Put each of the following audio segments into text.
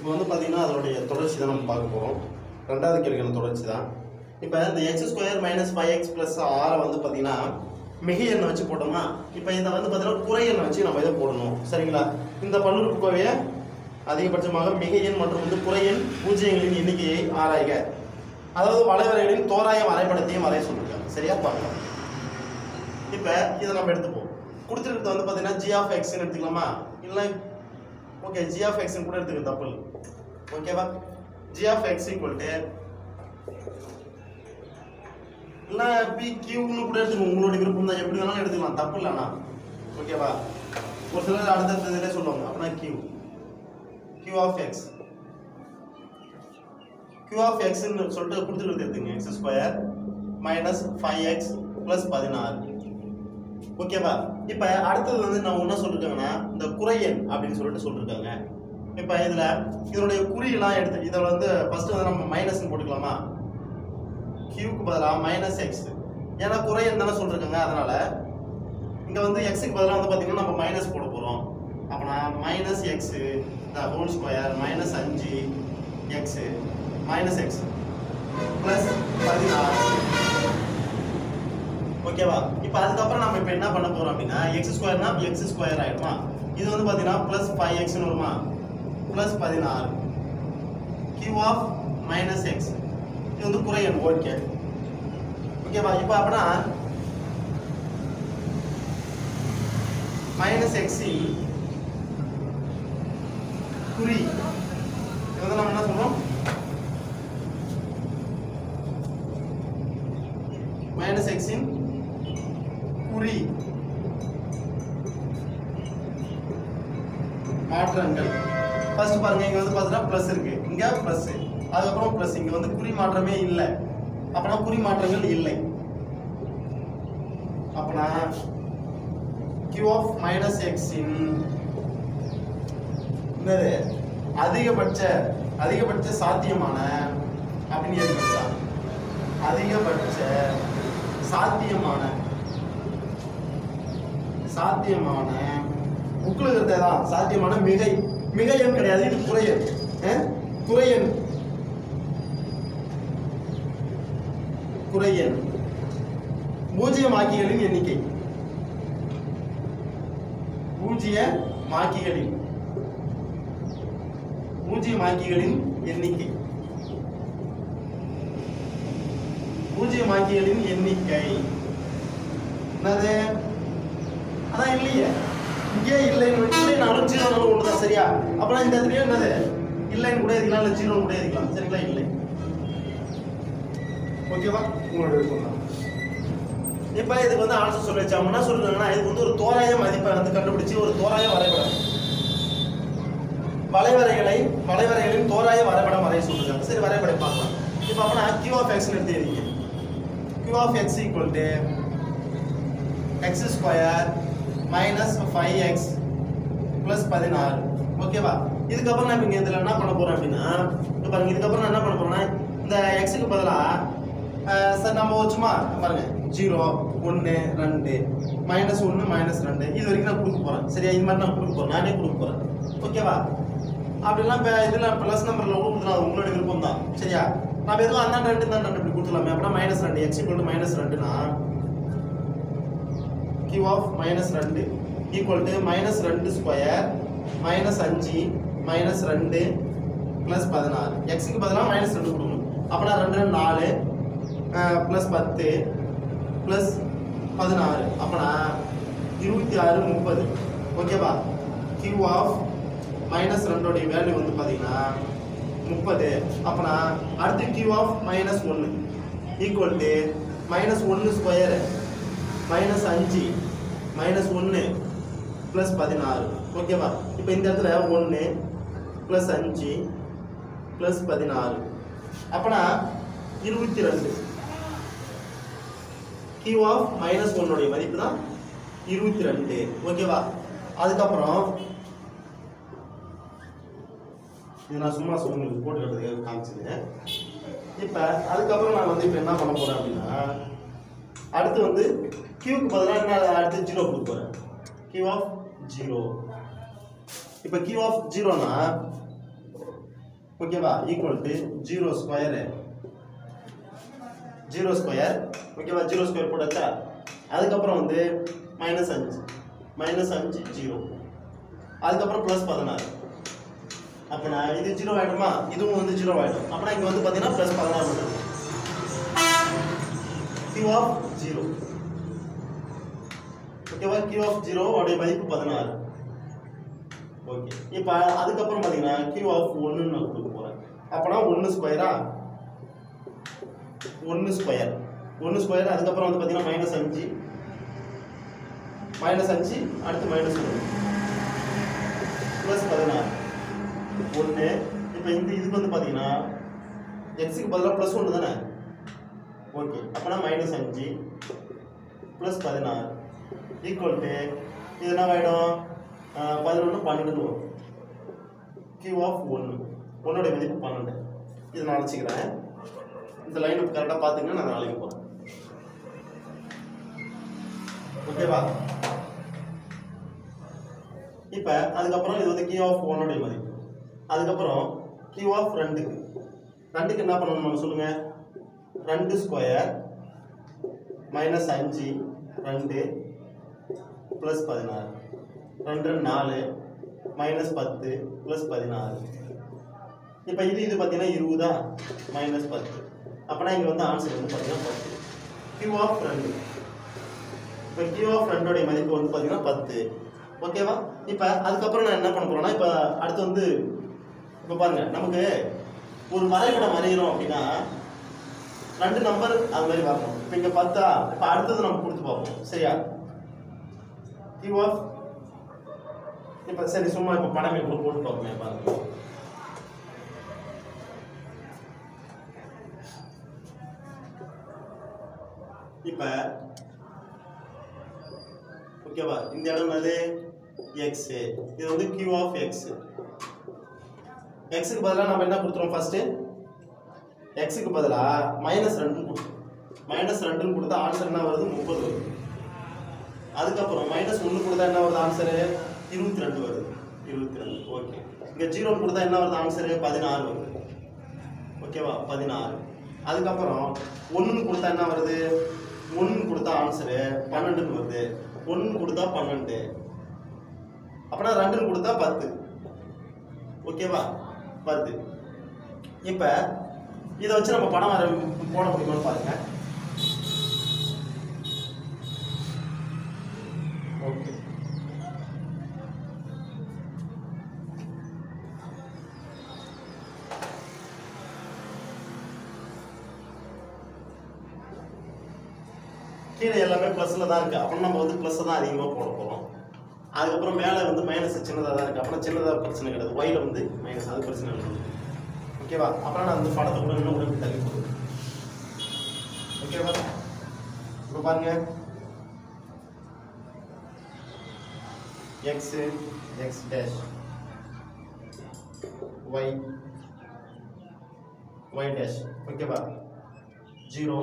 இப்போ வந்து பார்த்தீங்கன்னா அதோடைய தொடர்ச்சி தான் நம்ம பார்க்க போகிறோம் ரெண்டாவது கேள்விக்கான தொடர்ச்சி தான் இப்போ இந்த x square minus five x plus ஆரை வந்து பார்த்தீங்கன்னா மிகை எண்ணை வச்சு போட்டோமா இப்போ இதை வந்து பார்த்தீங்கன்னா குறை எண்ணை வச்சு நம்ம இதை போடணும் சரிங்களா இந்த பல்லுறுப்புக்கோவையை அதிகபட்சமாக மிகை எண் மற்றும் வந்து குறை எண் பூஜ்ஜியங்களின் எண்ணிக்கையை ஆராய்க அதாவது வளைவரைகளின் தோராய வரைபடத்தையும் வரைய சொல்லியிருக்காங்க சரியா பார்க்கலாம் இப்போ இதை நம்ம எடுத்துப்போம் கொடுத்துருக்கிறது வந்து பார்த்தீங்கன்னா ஜி ஆஃப் எக்ஸ்னு எடுத்துக்கலாமா இல்லை ஓகே ஜி ஆஃப் எக்ஸ்னு கூட எடுத்துக்க தப்பு இல்லை ஓகேவா g of x equal to இல்லை பி கியூன்னு கூட எடுத்துக்கோங்க உங்களோட விருப்பம் தான் எப்படி வேணாலும் எடுத்துக்கலாம் தப்பு இல்லைண்ணா ஓகேவா ஒரு சிலர் அடுத்தடுத்த இதிலே சொல்லுவாங்க அப்படின்னா q q of x q of எக்ஸ்ன்னு சொல்லிட்டு கொடுத்துருக்கிறது எடுத்துங்க x square minus five x plus பதினாறு ஓகேவா இப்போ அடுத்தது வந்து நான் என்ன சொல்லிருக்காங்கன்னா இந்த குறையன் அப்படின்னு சொல்லிட்டு சொல்லிருக்காங்க இப்போ இதில் இதனுடைய குறியெல்லாம் எடுத்து இதில் வந்து ஃபர்ஸ்ட் வந்து நம்ம மைனஸ்னு போட்டுக்கலாமா கியூக்கு பதிலாக மைனஸ் எக்ஸ் ஏன்னா குறையன் தானே சொல்லிருக்காங்க அதனால இங்கே வந்து எக்ஸுக்கு பதிலாக வந்து பார்த்தீங்கன்னா நம்ம மைனஸ் போட போகிறோம் அப்போனா minus x the whole square minus அஞ்சு எக்ஸு மைனஸ் எக்ஸ் ப்ளஸ் பதினாறு ஓகேவா இப்போ அதுக்கப்புறம் நம்ம இப்போ என்ன பண்ண போறோம் அப்படின்னா எக்ஸ் ஸ்கொயர்னா எக்ஸ் ஸ்கொயர் ஆயிடுமா இது வந்து பார்த்தீங்கன்னா ப்ளஸ் ஃபைவ் எக்ஸ்னு வருமா ப்ளஸ் பதினாறு கியூ ஆஃப் மைனஸ் எக்ஸ் இது வந்து குறையன் ஓகே ஓகேவா இப்போ அப்படின்னா மைனஸ் எக்ஸில் குறி இது வந்து நம்ம என்ன சொல்றோம் மைனஸ் எக்ஸின் குறி மாற்றங்கள் ஃபர்ஸ்ட் பாருங்க இங்க வந்து பார்த்தீங்கன்னா ப்ளஸ் இருக்கு இங்க ப்ளஸ் அதுக்கப்புறம் ப்ளஸ் இங்க வந்து குறி மாற்றமே இல்லை அப்பனா குறி மாற்றங்கள் இல்லை அப்பனா q ஆஃப் மைனஸ் எக்ஸின் என்னது அதிகபட்ச அதிகபட்ச சாத்தியமான அப்படின்னு எழுதிருக்கா அதிகபட்ச சாத்தியமான சாத்தியமான புக்கில் இருக்கிறதே தான் சாத்தியமான மிகை மிகை எண் கிடையாது இது குறையன் அஹ்? குறையன் குறையன் பூஜ்ஜிய மாக்கிகளின் எண்ணிக்கை பூஜ்ஜிய மாக்கிகளின் பூஜ்ஜிய மாக்கிகளின் எண்ணிக்கை பூஜ்ஜியமாக்கிகளின் எண்ணிக்கை என்னது அதான் இல்லையே இங்கே இல்லைன்னு இல்லைனாலும் ஜீரோனாலும் ஒன்று தான் சரியா அப்பனா இந்த இடத்துலயும் என்னது இல்லைன்னு கூட இருக்கலாம் இல்லை ஜீரோன்னு கூட இருக்கலாம் சரிங்களா இல்லை ஓகேவா உங்களோட விருப்பம் தான் இப்போ இதுக்கு வந்து ஆன்சர் சொல்லி வச்சு அவங்க என்ன சொல்றாங்கன்னா இதுக்கு வந்து ஒரு தோராய மதிப்பை வந்து கண்டுபிடிச்சு ஒரு தோராய வரைபடம் வளைவரைகளை வளைவரைகளின் தோராய வரைபடம் வரைய சொல்றாங்க சரி வரைபடம் பார்க்கலாம் இப்போ அப்பனா கியூ ஆஃப் எக்ஸ்னு எடுத்துக்கிறீங்க q of x equal to x square minus 5x plus 16 ஓகேவா இதுக்கப்புறம் நான் இங்க இதுல என்ன பண்ண போறேன் அப்படின்னா இங்க பாருங்க இதுக்கப்புறம் நான் என்ன பண்ண போறேன்னா இந்த எக்ஸுக்கு பதிலா அஹ், சார் நம்ம சும்மா பாருங்க ஜீரோ ஒன்று ரெண்டு மைனஸ் ஒன்று மைனஸ் ரெண்டு இது வரைக்கும் நான் கொடுக்க போறேன் சரியா இது மாதிரி நான் கொடுக்க போறேன் நானே கொடுக்க போறேன் ஓகேவா அப்படிலாம் இப்போ இதில் ப்ளஸ் நம்பரில் கொடுத்துலாம் அது உங்களோட விருப்பம் தான் சரியா நான் வெறும் அந்த ரெண்டு தான் ரெண்டு இப்படி கொடுத்துலாமே அப்படின்னா மைனஸ் ரெண்டு எக்ஸ் ஈக்குவல் மைனஸ் ரெண்டுனா கியூ ஆஃப் மைனஸ் ரெண்டு ஈக்குவல் டு மைனஸ் ரெண்டு ஸ்கொயர் மைனஸ் அஞ்சு மைனஸ் ரெண்டு ப்ளஸ் பதினாறு எக்ஸுக்கு பதிலாக மைனஸ் ரெண்டு கொடுக்கணும் அப்படின்னா ரெண்டு ரெண்டு நாலு ப்ளஸ் பத்து ப்ளஸ் பதினாறு அப்பனா இருபத்தி ஆறு முப்பது ஓகேவா கியூ ஆஃப் மைனஸ் ரெண்டோடைய வேல்யூ வந்து பார்த்தீங்கன்னா முப்பது அப்பனா அடுத்து கியூ ஆஃப் மைனஸ் ஒன்று ஈக்குவல் டு மைனஸ் ஒன்று ஸ்கொயரு மைனஸ் அஞ்சு மைனஸ் ஒன்று ப்ளஸ் பதினாறு ஓகேவா இப்போ இந்த இடத்துல ஒன்று ப்ளஸ் அஞ்சு ப்ளஸ் பதினாறு அப்பனா இருபத்தி ரெண்டு கியூ ஆஃப் மைனஸ் ஒன்னுடைய மதிப்பு தான் இருபத்தி ரெண்டு ஓகேவா அதுக்கப்புறம் இது நான் சும்மா சொல்லி உங்களுக்கு போட்டு கட்டுறதுக்காக காமிச்சிருக்கேன் இப்போ அதுக்கப்புறம் நான் வந்து இப்போ என்ன பண்ண போகிறேன் அப்படின்னா அடுத்து வந்து கியூக்கு பதிலாக என்ன அடுத்து ஜீரோ கொடுக்க போகிறேன் கியூ ஆஃப் ஜீரோ இப்போ கியூ ஆஃப் ஜீரோனா ஓகேவா equal to zero square zero square ஓகேவா ஜீரோ ஸ்கொயர் போட்டாச்சா அதுக்கப்புறம் வந்து மைனஸ் அஞ்சு மைனஸ் அஞ்சு ஜீரோ அதுக்கப்புறம் ப்ளஸ் பதினாறு அப்போ நான் இது ஜீரோ ஆகிடுமா இதுவும் வந்து ஜீரோ ஆகிடும் அப்போ இங்கே வந்து பார்த்தீங்கன்னா ப்ளஸ் பதினாறு வந்துடும் கியூ ஆஃப் ஜீரோ ஓகேவா கியூ ஆஃப் ஜீரோ உடைய மதிப்பு பதினாறு ஓகே இப்போ அதுக்கப்புறம் பார்த்தீங்கன்னா கியூ ஆஃப் ஒன்றுன்னு நான் கொடுக்க போகிறேன் அப்போனா ஒன்று ஸ்கொயரா ஒன்று ஸ்கொயர் ஒன்று ஸ்கொயர் அதுக்கப்புறம் வந்து பார்த்தீங்கன்னா மைனஸ் அஞ்சு மைனஸ் அஞ்சு அடுத்து மைனஸ் ஒன்று ப்ளஸ் பதினாறு ஒன்று இப்போ இந்த இதுக்கு வந்து பார்த்தீங்கன்னா எக்ஸுக்கு பதிலாக ப்ளஸ் ஒன்று தானே ஓகே அப்போனா மைனஸ் அஞ்சு ப்ளஸ் பதினாறு ஈக்குவல் டு இது என்ன ஆகிடும் பதினொன்று பன்னெண்டுன்னு வரும் கியூ ஆஃப் ஒன்று ஒன்னோட மதிப்பு பன்னெண்டு இதை நான் அழைச்சிக்கிறேன் இந்த லைன் கரெக்டாக பார்த்துங்கன்னா நான் நாளைக்கு போகிறேன் ஓகேவா இப்போ அதுக்கப்புறம் இது வந்து கியூ ஆஃப் ஒன்னோடைய மதிப்பு அதுக்கப்புறம் கியூ ஆஃப் ரெண்டுக்கு ரெண்டுக்கு என்ன பண்ணணும் நம்ம சொல்லுங்க ரெண்டு ஸ்கொயர் மைனஸ் அஞ்சு ரெண்டு ப்ளஸ் பதினாறு ரெண்டு நாலு மைனஸ் பத்து ப்ளஸ் பதினாறு இப்போ இது இது பார்த்தீங்கன்னா இருபதா மைனஸ் பத்து அப்போனா இங்கே வந்து ஆன்சர் வந்து பார்த்தீங்கன்னா பத்து கியூ ஆஃப் ரெண்டு இப்போ கியூ ஆஃப் ரெண்டோடைய மதிப்பு வந்து பார்த்தீங்கன்னா பத்து ஓகேவா இப்போ அதுக்கப்புறம் நான் என்ன பண்ண போறேன்னா இப்போ அடுத்து வந்து இப்போ பாருங்க நமக்கு ஒரு வரைபடம் வரைகிறோம் அப்படின்னா ரெண்டு நம்பர் அது மாதிரி வரணும் இப்போ இங்கே பத்தா இப்போ அடுத்தது நம்ம கொடுத்து பார்ப்போம் சரியா கியூ ஆஃப் இப்போ சரி சும்மா இப்போ படமே கூட போட்டு பார்ப்போமே பாருங்க இப்போ ஓகேவா இந்த இடம் என்னது எக்ஸ் இது வந்து கியூ ஆஃப் எக்ஸ் எக்ஸுக்கு பதிலாக நம்ம என்ன கொடுத்துருவோம் ஃபர்ஸ்ட் எக்ஸுக்கு பதிலாக மைனஸ் ரெண்டுன்னு கொடுத்தோம் மைனஸ் ரெண்டுன்னு கொடுத்தா ஆன்சர் என்ன வருது முப்பது வருது அதுக்கப்புறம் மைனஸ் ஒன்று கொடுத்தா என்ன வருது ஆன்சரு இருபத்தி ரெண்டு வருது இருபத்தி ரெண்டு ஓகே இங்கே ஜீரோ கொடுத்தா என்ன வருது ஆன்சரு பதினாறு வருது ஓகேவா பதினாறு அதுக்கப்புறம் ஒன்றுன்னு கொடுத்தா என்ன வருது ஒன்று கொடுத்தா ஆன்சரு பன்னெண்டுன்னு வருது ஒன்று கொடுத்தா பன்னெண்டு அப்படின்னா ரெண்டுன்னு கொடுத்தா பத்து ஓகேவா வருது இப்போ இதை வச்சு நம்ம படம் வர போட முடியுமான்னு பாருங்க ஓகே கீழே எல்லாமே ப்ளஸ்ல தான் இருக்கு அப்புறம் நம்ம வந்து ப்ளஸ் தான் அதிகமாக போட போகிறோம் அதுக்கப்புறம் மேலே வந்து மைனஸ் சின்னதாக தான் இருக்கு அப்புறம் சின்னதாக பிரச்சனை கிடையாது ஒயில வந்து மைனஸ் அது பிரச்சனை இல்லை ஓகேவா அப்புறம் நான் அந்த படத்தை கூட இன்னும் கூட தள்ளி போடுவேன் ஓகேவா இப்போ பாருங்க x x dash y y dash ஓகேவா ஜீரோ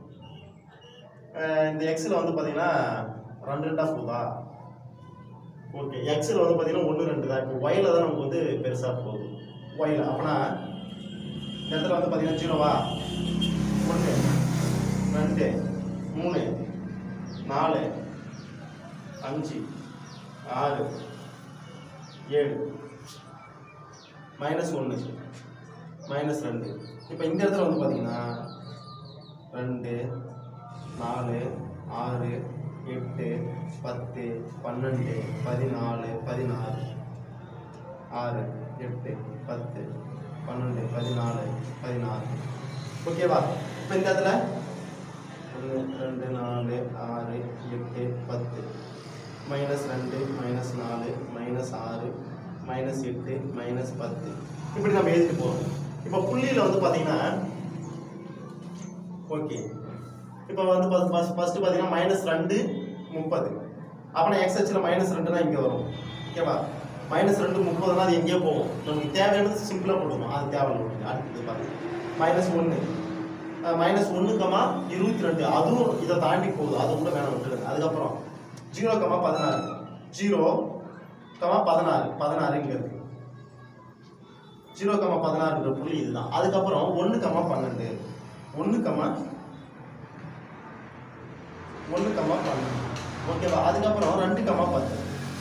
இந்த எக்ஸில் வந்து பார்த்தீங்கன்னா ரெண்டு ரெண்டாக போகுதா ஓகே எக்ஸில் வந்து பார்த்தீங்கன்னா ஒன்று ரெண்டு தான் இப்போ ஒயில் தான் நமக்கு வந்து பெருசாக போகுது ஒயில் அப்போனா இந்த இடத்துல வந்து பார்த்தீங்கன்னா ஜீரோவா ஒன்று ரெண்டு மூணு நாலு அஞ்சு ஆறு ஏழு மைனஸ் ஒன்று மைனஸ் ரெண்டு இப்போ இந்த இடத்துல வந்து பார்த்தீங்கன்னா ரெண்டு நாலு ஆறு எட்டு பத்து பன்னெண்டு பதினாலு பதினாறு ஆறு எட்டு பத்து பன்னெண்டு பதினாலு பதினாறு ஓகேவா இப்போ இந்த இடத்துல ஒன்று ரெண்டு நாலு ஆறு எட்டு பத்து மைனஸ் ரெண்டு மைனஸ் நாலு மைனஸ் ஆறு மைனஸ் எட்டு மைனஸ் பத்து இப்படி நம்ம எழுதிட்டு போகிறோம் இப்போ புள்ளியில் வந்து பார்த்தீங்கன்னா ஓகே இப்போ வந்து ஃபஸ்ட் ஃபஸ்ட்டு பார்த்தீங்கன்னா மைனஸ் ரெண்டு முப்பது அப்போ எக்ஸ் ஹெச்சில் மைனஸ் ரெண்டுனா இங்கே வரும் ஓகேவா மைனஸ் ரெண்டு முப்பதுனா அது எங்கேயோ போகும் நமக்கு தேவையானது சிம்பிளாக போடுவோம் அது தேவையில்லை அடுத்தது பாருங்க மைனஸ் ஒன்று மைனஸ் ஒன்று கமா இருபத்தி ரெண்டு அதுவும் இதை தாண்டி போகுது அது கூட வேணாம் விட்டுருங்க அதுக்கப்புறம் ஜீரோ கமா பதினாறு ஜீரோ கமா பதினாறு பதினாறு இங்கே இருக்கு ஜீரோ கமா பதினாறுன்ற புள்ளி இதுதான் அதுக்கப்புறம் ஒன்று கமா பன்னெண்டு ஒன்று கமா ஒன்று கமா பன்னெண்டு ஓகேவா அதுக்கப்புறம் ரெண்டு கமா பத்து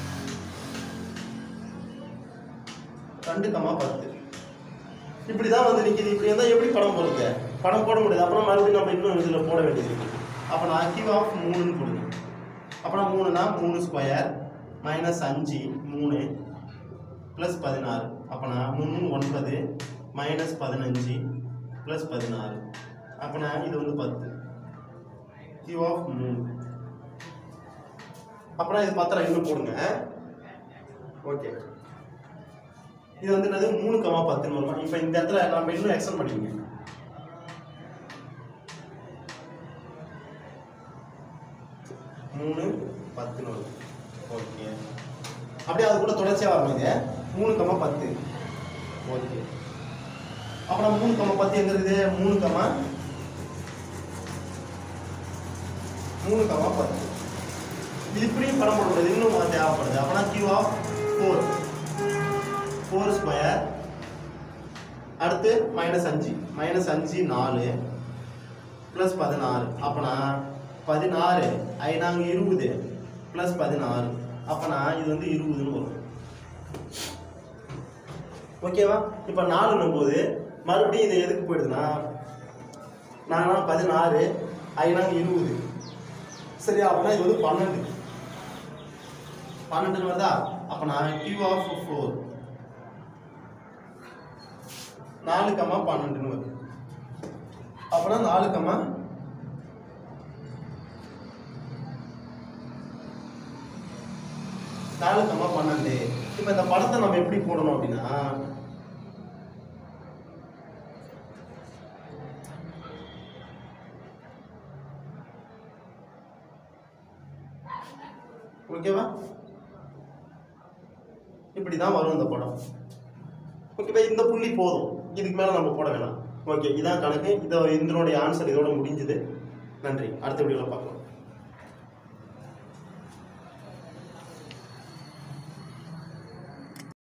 ரெண்டு கமா பத்து இப்படிதான் வந்து நிக்குது இப்படி இருந்தால் எப்படி படம் போடுங்க படம் போட முடியாது அப்புறம் மறுபடியும் நம்ம இன்னும் இதில் போட வேண்டியது இருக்கு அப்போ நான் கியூ ஆஃப் மூணுன்னு கொடுங்க அப்புறம் மூணுனா மூணு ஸ்கொயர் மைனஸ் அஞ்சு மூணு ப்ளஸ் பதினாறு அப்போனா மூணு ஒன்பது மைனஸ் பதினஞ்சு ப்ளஸ் பதினாறு அப்போனா இது வந்து பத்து கியூ ஆஃப் மூணு அப்புறம் இது பத்திரம் இன்னும் போடுங்க ஓகே இது வந்து என்னது மூணு கமா பத்துன்னு வருமா இப்போ இந்த இடத்துல நம்ம இன்னும் எக்ஸ்டெண்ட் பண்ணிக்கோங்க மூணு பத்துன்னு வரும் ஓகே அப்படியே அது கூட தொடர்ச்சியாக வரணும் இது மூணு கமா பத்து ஓகே அப்புறம் மூணு கமா பத்து எங்க இருக்குது மூணு கமா மூணு கமா பத்து இது இப்படியும் படம் போட முடியாது இன்னும் அது தேவைப்படுது அப்பனா q of four four square அடுத்து மைனஸ் அஞ்சு மைனஸ் அஞ்சு நாலு ப்ளஸ் பதினாறு அப்பனா பதினாறு ஐநாங்க இருபது ப்ளஸ் பதினாறு அப்பனா இது வந்து இருபதுன்னு வரும் ஓகேவா இப்போ நாலுன்னும் போது மறுபடியும் இது எதுக்கு போயிடுதுன்னா நானா பதினாறு ஐநாங்க இருபது சரியா அப்படின்னா இது வந்து பன்னெண்டு பன்னெண்டுன்னு வருதா அப்போ நான் கியூ ஆஃப் ஃபோர் நாலு கமா பன்னெண்டுன்னு வருது அப்போனா நாலு கமா நாலு கமா பன்னெண்டு இப்போ இந்த படத்தை நம்ம எப்படி போடணும் அப்படின்னா ஓகேவா இப்படி தான் வரும் இந்த படம் ஓகேவா இந்த புள்ளி போதும் இதுக்கு மேலே நம்ம போட வேணாம் ஓகே இதான் கணக்கு இதை இதனுடைய ஆன்சர் இதோட முடிஞ்சுது நன்றி அடுத்த வீடியோவில் பார்க்கலாம்